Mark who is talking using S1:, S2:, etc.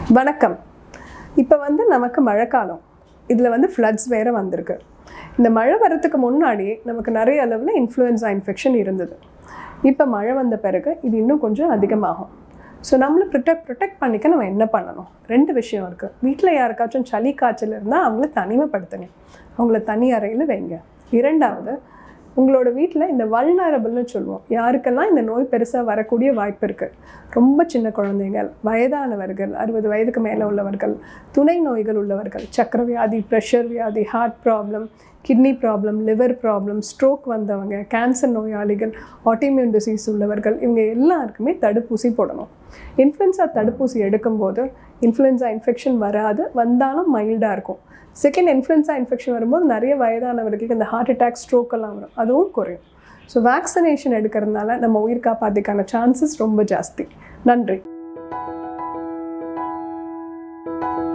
S1: வணக்கம் இப்போ வந்து நமக்கு மழைக்காலம் இதில் வந்து ஃப்ளட்ஸ் வேறு வந்திருக்கு இந்த மழை வரத்துக்கு முன்னாடி நமக்கு நிறைய அளவில் இன்ஃப்ளூயன்ஸா இன்ஃபெக்ஷன் இருந்தது இப்போ மழை வந்த பிறகு இது இன்னும் கொஞ்சம் அதிகமாகும் ஸோ நம்மளை ப்ரொடெக்ட் ப்ரொடெக்ட் பண்ணிக்க நம்ம என்ன பண்ணணும் ரெண்டு விஷயம் இருக்குது வீட்டில் யாருக்காச்சும் சளி காய்ச்சல் இருந்தால் அவங்கள தனிமைப்படுத்துங்க அவங்கள தனி அறையில் வைங்க இரண்டாவது உங்களோட வீட்டில் இந்த வல்னரபிள்னு சொல்லுவோம் யாருக்கெல்லாம் இந்த நோய் பெருசாக வரக்கூடிய வாய்ப்பு இருக்குது ரொம்ப சின்ன குழந்தைகள் வயதானவர்கள் அறுபது வயதுக்கு மேலே உள்ளவர்கள் துணை நோய்கள் உள்ளவர்கள் சக்கரை வியாதி ப்ரெஷர் வியாதி heart problem kidney problem liver problem stroke வந்தவங்க கேன்சர் நோயாளிகள் ஆட்டிமியூன் டிசீஸ் உள்ளவர்கள் இவங்க எல்லாருக்குமே தடுப்பூசி போடணும் இன்ஃப்ளூயன்ஸா தடுப்பூசி எடுக்கும்போது இன்ஃப்ளூயன்ஸா இன்ஃபெக்ஷன் வராது வந்தாலும் மைல்டாக இருக்கும் செகண்ட் இன்ஃப்ளூயன்ஸா இன்ஃபெக்ஷன் வரும்போது நிறைய வயதானவர்களுக்கு இந்த ஹார்ட் அட்டாக் ஸ்ட்ரோக் எல்லாம் வரும் அதுவும் குறையும் ஸோ வேக்சினேஷன் எடுக்கிறதுனால நம்ம உயிர் காப்பாற்றிக்கான சான்சஸ் ரொம்ப ஜாஸ்தி நன்றி